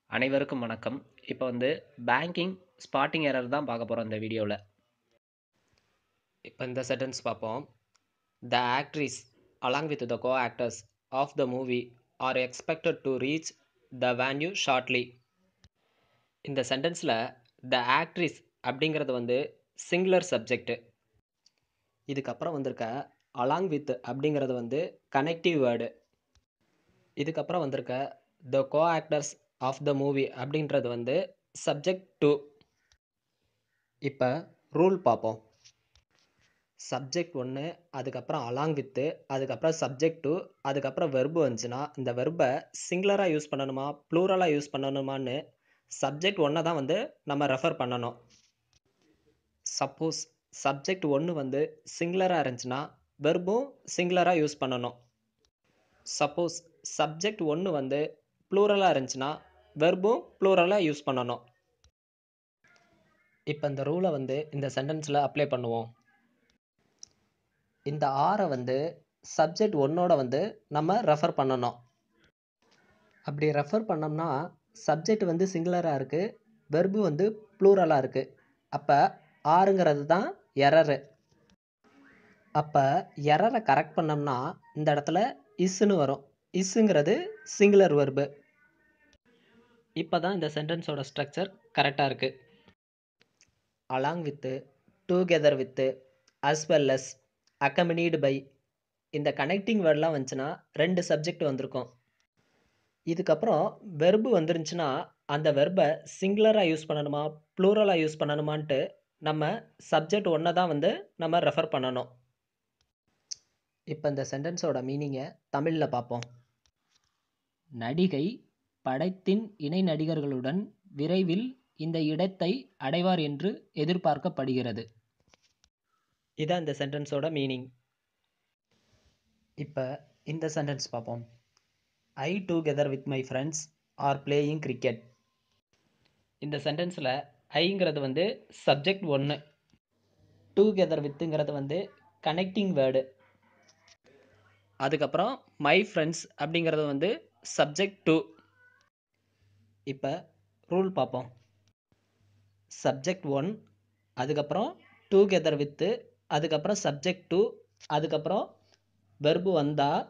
அனைவருக்கும் வணக்கம் இப்போ வந்து பேங்கிங் ஸ்பாட்டிங் எரர் தான் பார்க்க போகிறோம் இந்த வீடியோவில் இப்போ இந்த சென்டென்ஸ் பார்ப்போம் the actress along with the co actors of the movie are expected to reach the venue shortly இந்த சென்டென்ஸில் த ஆக்ட்ரிஸ் அப்படிங்கிறது வந்து சிங்குலர் சப்ஜெக்ட் இதுக்கப்புறம் வந்திருக்க அலாங் வித் அப்படிங்கிறது வந்து கனெக்டிவ் வேர்டு இதுக்கப்புறம் வந்திருக்க the co actors of the movie அப்படின்றது வந்து சப்ஜெக்ட் டு இப்போ ரூல் பார்ப்போம் சப்ஜெக்ட் ஒன்று அதுக்கப்புறம் அலாங் வித்து அதுக்கப்புறம் சப்ஜெக்ட் டு அதுக்கப்புறம் வெர்பு வந்துச்சுன்னா இந்த வெர்பை சிங்குலராக யூஸ் பண்ணணுமா ப்ளூரலாக யூஸ் பண்ணணுமான்னு சப்ஜெக்ட் ஒன்றை தான் வந்து நம்ம ரெஃபர் பண்ணணும் சப்போஸ் சப்ஜெக்ட் ஒன்று வந்து சிங்குலராக இருந்துச்சுன்னா வெர்பும் சிங்குலராக யூஸ் பண்ணணும் சப்போஸ் சப்ஜெக்ட் ஒன்று வந்து ப்ளூரலாக இருந்துச்சுன்னா வெர்பும் ப்ளூரலாக யூஸ் பண்ணணும் இப்போ இந்த ரூலை வந்து இந்த சென்டென்ஸில் அப்ளை பண்ணுவோம் இந்த ஆரை வந்து சப்ஜெக்ட் ஒன்னோட வந்து நம்ம ரெஃபர் பண்ணணும் அப்படி ரெஃபர் பண்ணோம்னா சப்ஜெக்ட் வந்து சிங்குலராக இருக்குது வெர்பு வந்து ப்ளூரலாக இருக்குது அப்போ ஆறுங்கிறது தான் எரரு அப்போ எரரை கரெக்ட் பண்ணோம்னா இந்த இடத்துல இஸ்ஸுன்னு வரும் இஸ்ஸுங்கிறது சிங்குலர் வெர்பு இப்போ தான் இந்த சென்டென்ஸோட ஸ்ட்ரக்சர் கரெக்டாக இருக்குது along with together with as well as accompanied by இந்த கனெக்டிங் வேர்டெலாம் வந்துச்சுன்னா ரெண்டு சப்ஜெக்ட் வந்திருக்கும் இதுக்கப்புறம் வெர்பு வந்துருந்துச்சுன்னா அந்த வெர்பை சிங்குலராக யூஸ் பண்ணணுமா ப்ளூரலாக யூஸ் பண்ணணுமான்ட்டு நம்ம சப்ஜெக்ட் ஒன்றை தான் வந்து நம்ம ரெஃபர் பண்ணணும் இப்போ இந்த சென்டென்ஸோட மீனிங்கை தமிழில் பார்ப்போம் நடிகை படத்தின் இணை நடிகர்களுடன் விரைவில் இந்த இடத்தை அடைவார் என்று எதிர்பார்க்கப்படுகிறது இதான் இந்த சென்டென்ஸோட மீனிங் இப்போ இந்த சென்டென்ஸ் பார்ப்போம் I together with my friends are playing cricket இந்த சென்டென்ஸில் ஐங்கிறது வந்து சப்ஜெக்ட் ஒன்று டுகெதர் வித்துங்கிறது வந்து கனெக்டிங் வேர்டு அதுக்கப்புறம் மை ஃப்ரெண்ட்ஸ் அப்படிங்கிறது வந்து சப்ஜெக்ட் டூ இப்போ ரூல் பார்ப்போம் சப்ஜெக்ட் ஒன் அதுக்கப்புறம் டுகெதர் வித்து அதுக்கப்புறம் சப்ஜெக்ட் டூ அதுக்கப்புறம் வெர்பு வந்தால்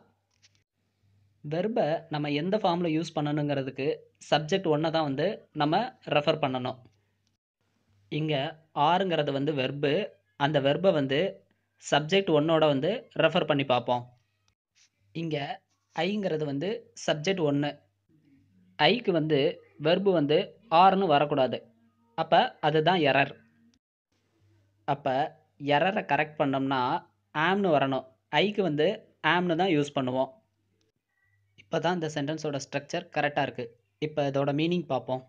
வெர்பை நம்ம எந்த ஃபார்மில் யூஸ் பண்ணணுங்கிறதுக்கு சப்ஜெக்ட் ஒன்றை தான் வந்து நம்ம ரெஃபர் பண்ணணும் இங்கே ஆறுங்கிறது வந்து வெர்பு அந்த வெர்பை வந்து சப்ஜெக்ட் ஒன்னோட வந்து ரெஃபர் பண்ணி பார்ப்போம் இங்கே ஐங்கிறது வந்து சப்ஜெக்ட் ஒன்று ஐக்கு வந்து வெர்பு வந்து ஆறுன்னு வரக்கூடாது அப்போ அதுதான் எரர் அப்போ எரரை கரெக்ட் பண்ணோம்னா ஆம்னு வரணும் ஐக்கு வந்து ஆம்னு தான் யூஸ் பண்ணுவோம் இப்போ தான் இந்த சென்டென்ஸோட ஸ்ட்ரக்சர் கரெக்டாக இருக்குது இப்போ இதோட மீனிங் பார்ப்போம்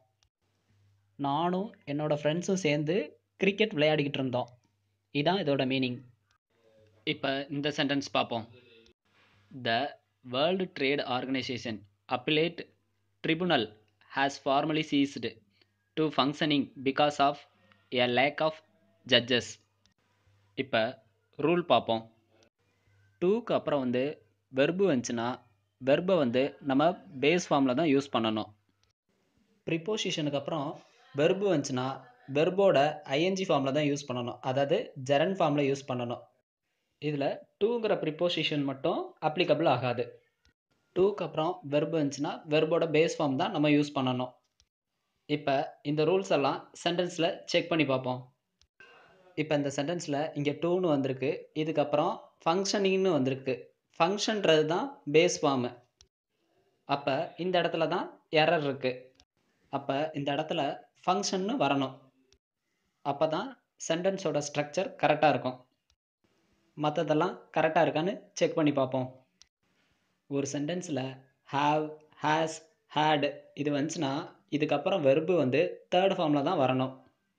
நானும் என்னோடய ஃப்ரெண்ட்ஸும் சேர்ந்து கிரிக்கெட் விளையாடிக்கிட்டு இருந்தோம் இதுதான் இதோட மீனிங் இப்போ இந்த சென்டென்ஸ் பார்ப்போம் the world trade organisation appellate tribunal has formally ceased to functioning because of a lack of judges இப்போ ரூல் பார்ப்போம் டூக்கு அப்புறம் வந்து வெர்பு வந்துச்சுன்னா வெர்பை வந்து நம்ம பேஸ் ஃபார்மில் தான் யூஸ் பண்ணணும் ப்ரிப்போசிஷனுக்கு அப்புறம் வெர்பு வந்துச்சுன்னா வெர்போட ஐஎன்ஜி ஃபார்மில் தான் யூஸ் பண்ணணும் அதாவது ஜெரன் ஃபார்மில் யூஸ் பண்ணணும் இதில் டூங்கிற ப்ரிப்போசிஷன் மட்டும் அப்ளிகபிள் ஆகாது டூக்கு அப்புறம் வெர்பு இருந்துச்சுன்னா வெர்போட பேஸ் ஃபார்ம் தான் நம்ம யூஸ் பண்ணணும் இப்போ இந்த ரூல்ஸ் எல்லாம் சென்டென்ஸில் செக் பண்ணி பார்ப்போம் இப்போ இந்த சென்டென்ஸில் இங்கே டூன்னு வந்திருக்கு இதுக்கப்புறம் ஃபங்க்ஷனிங்னு வந்திருக்கு ஃபங்க்ஷன்றது தான் பேஸ் ஃபார்மு அப்போ இந்த இடத்துல தான் எரர் இருக்குது அப்போ இந்த இடத்துல ஃபங்க்ஷன்னு வரணும் அப்போ தான் சென்டென்ஸோட ஸ்ட்ரக்சர் கரெக்டாக இருக்கும் மற்றதெல்லாம் கரெக்டாக இருக்கான்னு செக் பண்ணி பார்ப்போம் ஒரு சென்டென்ஸில் ஹாவ் ஹேஸ் ஹேட் இது வந்துச்சுன்னா இதுக்கப்புறம் வெர்பு வந்து தேர்ட் ஃபார்மில் தான் வரணும்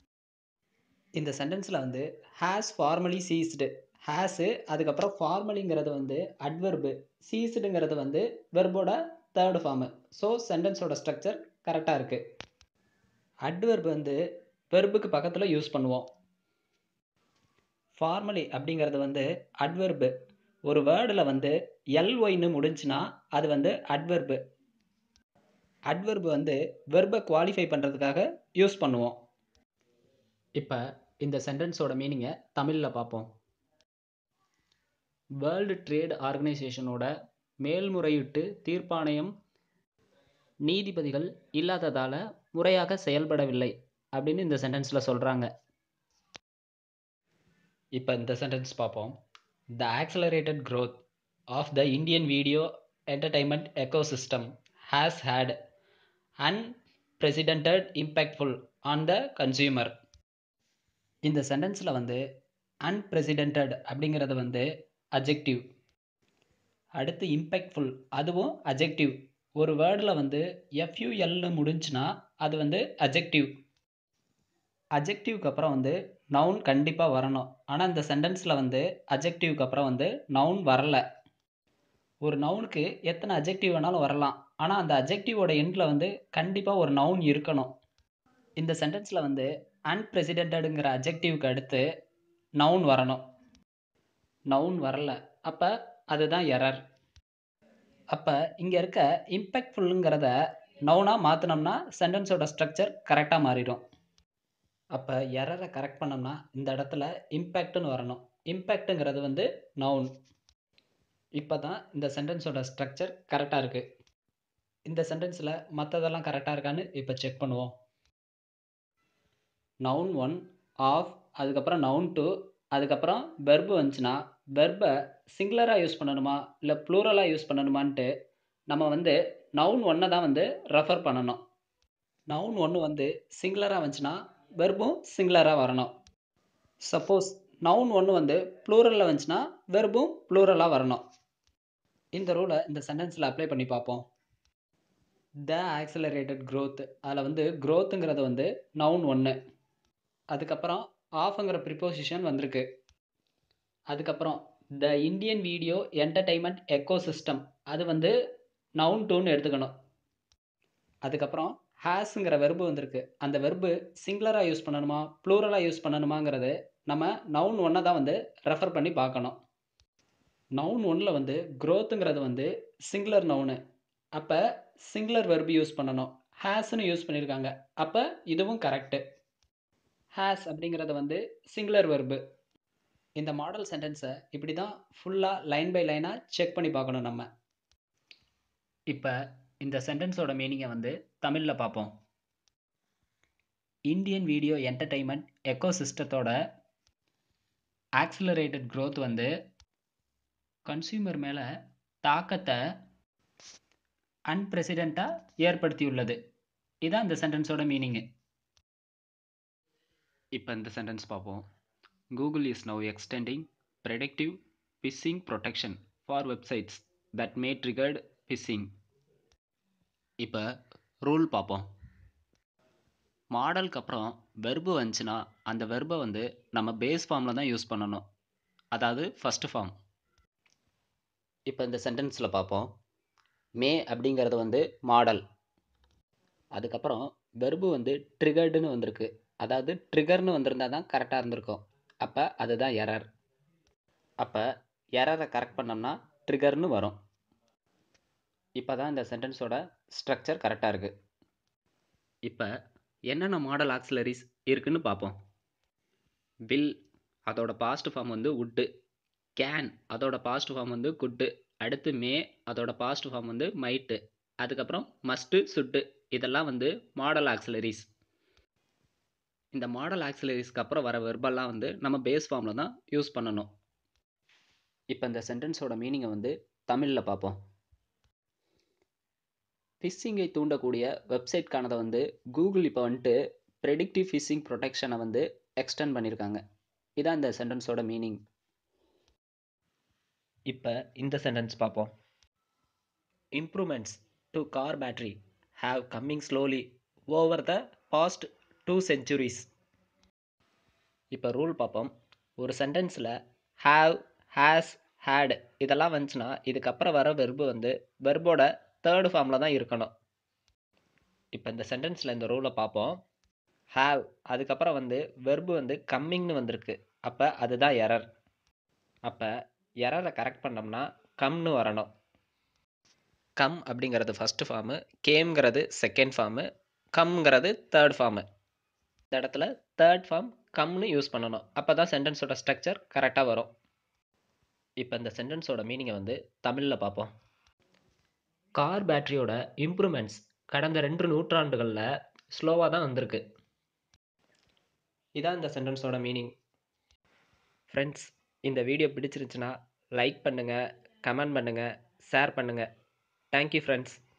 இந்த சென்டென்ஸில் வந்து ஹேஸ் ஃபார்மலி சீஸ்டு ஹேஸு அதுக்கப்புறம் ஃபார்மலிங்கிறது வந்து அட்வெர்பு சீஸ்டுங்கிறது வந்து வெர்போட தேர்டு ஃபார்மு ஸோ சென்டென்ஸோட ஸ்ட்ரக்சர் கரெக்டாக இருக்குது அட்வெர்பு வந்து வெர்புக்கு பக்கத்தில் யூஸ் பண்ணுவோம் ஃபார்மலி அப்படிங்கிறது வந்து அட்வெர்பு ஒரு வேர்டில் வந்து எல்ஒய்னு முடிஞ்சுன்னா அது வந்து அட்வெர்பு அட்வெர்ப் வந்து வெர்பை குவாலிஃபை பண்ணுறதுக்காக யூஸ் பண்ணுவோம் இப்போ இந்த சென்டென்ஸோட மீனிங்கை தமிழில் பார்ப்போம் வேர்ல்டு ட்ரேட் ஆர்கனைசேஷனோட மேல்முறையீட்டு தீர்ப்பாணையம் நீதிபதிகள் இல்லாததால் முறையாக செயல்படவில்லை அப்படின்னு இந்த சென்டென்ஸில் சொல்கிறாங்க இப்போ இந்த சென்டென்ஸ் பார்ப்போம் the accelerated growth of the Indian video entertainment ecosystem has had unprecedented impactful on the consumer இந்த சென்டென்ஸில் வந்து அன்பிரசிடென்டட் அப்படிங்கிறது வந்து அஜெக்டிவ் அடுத்து இம்பேக்ட்ஃபுல் அதுவும் அஜெக்டிவ் ஒரு வேர்டில் வந்து எஃப்யூஎல்னு முடிஞ்சுன்னா அது வந்து அஜெக்டிவ் அஜெக்டிவ்க்கு அப்புறம் வந்து நவுன் கண்டிப்பாக வரணும் ஆனால் இந்த சென்டென்ஸில் வந்து அஜெக்டிவ்க்கு அப்புறம் வந்து நவுன் வரல ஒரு நவுனுக்கு எத்தனை அஜெக்டிவ் வேணாலும் வரலாம் ஆனால் அந்த அஜெக்டிவோட எண்டில் வந்து கண்டிப்பாக ஒரு நவுன் இருக்கணும் இந்த சென்டென்ஸில் வந்து அன்பிரசிடென்டடுங்கிற அஜெக்டிவ்க்கு அடுத்து நவுன் வரணும் நவுன் வரல அப்போ அதுதான் எரர் அப்போ இங்கே இருக்க இம்பேக்ட்ஃபுல்லுங்கிறத நவுனாக மாற்றினோம்னா சென்டென்ஸோட ஸ்ட்ரக்சர் கரெக்டாக மாறிடும் அப்போ எரரை கரெக்ட் பண்ணோம்னா இந்த இடத்துல இம்பேக்ட்னு வரணும் இம்பேக்ட்டுங்கிறது வந்து நவுன் இப்போ தான் இந்த சென்டென்ஸோட ஸ்ட்ரக்சர் கரெக்டாக இருக்குது இந்த சென்டென்ஸில் மற்றதெல்லாம் கரெக்டாக இருக்கான்னு இப்போ செக் பண்ணுவோம் நவுன் ஒன் ஆஃப் அதுக்கப்புறம் நவுன் டூ அதுக்கப்புறம் வெர்பு வந்துச்சுன்னா வெர்பை சிங்குலராக யூஸ் பண்ணணுமா இல்லை ப்ளூரலாக யூஸ் பண்ணணுமான்ட்டு நம்ம வந்து நவுன் ஒன்றை தான் வந்து ரெஃபர் பண்ணணும் நவுன் ஒன்று வந்து சிங்குலராக வந்துச்சுன்னா வெர்பும் சிங்குலராக வரணும் சப்போஸ் நவுன் ஒன்று வந்து ப்ளூரலில் வந்துச்சுன்னா வெர்பும் ப்ளூரலாக வரணும் இந்த ரூலை இந்த சென்டென்ஸில் அப்ளை பண்ணி பார்ப்போம் த ஆக்சலரேட்டட் growth அதில் வந்து growthங்கிறது வந்து நவுன் ஒன்று அதுக்கப்புறம் ஆஃப்ங்கிற ப்ரிப்போசிஷன் வந்திருக்கு அதுக்கப்புறம் the Indian video entertainment ecosystem அது வந்து நவுன் டூன்னு எடுத்துக்கணும் அதுக்கப்புறம் ஹேஸுங்கிற வெர்பு வந்திருக்கு அந்த வெர்பு சிங்குலராக யூஸ் பண்ணணுமா ப்ளூரலாக யூஸ் பண்ணணுமாங்கிறது நம்ம நவுன் ஒன்றை தான் வந்து ரெஃபர் பண்ணி பார்க்கணும் நவுன் ஒன்றில் வந்து growthங்கிறது வந்து சிங்குலர் நவுனு அப்போ சிங்குலர் வெர்பு யூஸ் பண்ணணும் ஹேஸ்னு யூஸ் பண்ணியிருக்காங்க அப்போ இதுவும் கரெக்டு ஹேஸ் அப்படிங்கிறது வந்து சிங்குலர் வெர்பு இந்த மாடல் சென்டென்ஸை இப்படி தான் ஃபுல்லாக லைன் பை லைனாக செக் பண்ணி பார்க்கணும் நம்ம இப்போ இந்த சென்டென்ஸோட மீனிங்கை வந்து தமிழில் பார்ப்போம் இந்தியன் வீடியோ என்டர்டைன்மெண்ட் எக்கோ சிஸ்டத்தோட ஆக்சிலரேட்டட் growth வந்து கன்சியூமர் மேலே தாக்கத்தை அன்பிரசிடெண்ட்டாக ஏற்படுத்தியுள்ளது இதான் இந்த சென்டென்ஸோட மீனிங்கு இப்போ இந்த சென்டென்ஸ் பார்ப்போம் Google is now extending predictive phishing protection for websites that may triggered phishing இப்போ ரூல் பார்ப்போம் மாடலுக்கு அப்புறம் வெர்பு வந்துச்சுன்னா அந்த வெர்பை வந்து நம்ம பேஸ் ஃபார்மில் தான் யூஸ் பண்ணணும் அதாவது ஃபஸ்ட்டு ஃபார்ம் இப்போ இந்த சென்டென்ஸில் பார்ப்போம் மே அப்படிங்கிறது வந்து மாடல் அதுக்கப்புறம் வெர்பு வந்து ட்ரிகர்டுன்னு வந்திருக்கு அதாவது ட்ரிகர்னு வந்திருந்தால் தான் கரெக்டாக இருந்திருக்கும் அப்போ அதுதான் எரர் அப்போ எரரை கரெக்ட் பண்ணோம்னா ட்ரிகர்னு வரும் இப்போ தான் இந்த சென்டென்ஸோட ஸ்ட்ரக்சர் கரெக்டாக இருக்குது இப்போ என்னென்ன மாடல் ஆக்சிலரிஸ் இருக்குன்னு பார்ப்போம் வில் அதோட பாஸ்ட் ஃபார்ம் வந்து உட்டு கேன் அதோட பாஸ்ட் ஃபார்ம் வந்து குட்டு அடுத்து மே அதோட பாஸ்ட் ஃபார்ம் வந்து மைட்டு அதுக்கப்புறம் மஸ்ட்டு சுட்டு இதெல்லாம் வந்து மாடல் ஆக்சிலரிஸ் இந்த மாடல் ஆக்சிலரிஸ்க்கு அப்புறம் வர வெர்பெல்லாம் வந்து நம்ம பேஸ் ஃபார்மில் தான் யூஸ் பண்ணணும் இப்போ இந்த சென்டென்ஸோட மீனிங்கை வந்து தமிழில் பார்ப்போம் ஃபிஷிங்கை தூண்டக்கூடிய வெப்சைட்கானதை வந்து கூகுள் இப்போ வந்துட்டு ப்ரெடிக்டிவ் ஃபிஷிங் ப்ரொடெக்ஷனை வந்து எக்ஸ்டெண்ட் பண்ணியிருக்காங்க இதான் இந்த சென்டென்ஸோட மீனிங் இப்போ இந்த சென்டென்ஸ் பார்ப்போம் improvements to car battery have coming slowly over the past two centuries இப்போ ரூல் பார்ப்போம் ஒரு சென்டென்ஸில் ஹாவ் ஹேஸ் ஹேட் இதெல்லாம் வந்துச்சுன்னா இதுக்கப்புறம் வர வெர்பு வந்து வெர்போட தேர்டு ஃபார்மில் தான் இருக்கணும் இப்போ இந்த சென்டென்ஸில் இந்த ரூலை பார்ப்போம் ஹாவ் அதுக்கப்புறம் வந்து வெர்பு வந்து கம்மிங்னு வந்திருக்கு அப்போ அதுதான் எரர் அப்போ எரரை கரெக்ட் பண்ணோம்னா கம்னு வரணும் கம் அப்படிங்கிறது ஃபஸ்ட்டு ஃபார்மு கேம்ங்கிறது செகண்ட் ஃபார்மு கம்ங்கிறது தேர்ட் ஃபார்மு இந்த இடத்துல தேர்ட் ஃபார்ம் கம்னு யூஸ் பண்ணணும் அப்போ தான் சென்டென்ஸோட ஸ்ட்ரக்சர் கரெக்டாக வரும் இப்போ இந்த சென்டென்ஸோட மீனிங்கை வந்து தமிழில் பார்ப்போம் கார் பேட்டரியோட இம்ப்ரூவ்மெண்ட்ஸ் கடந்த ரெண்டு நூற்றாண்டுகளில் ஸ்லோவாக தான் வந்திருக்கு இதான் இந்த சென்டென்ஸோட மீனிங் ஃப்ரெண்ட்ஸ் இந்த வீடியோ பிடிச்சிருந்துச்சுன்னா லைக் பண்ணுங்கள் கமெண்ட் பண்ணுங்கள் ஷேர் பண்ணுங்கள் தேங்க்யூ ஃப்ரெண்ட்ஸ்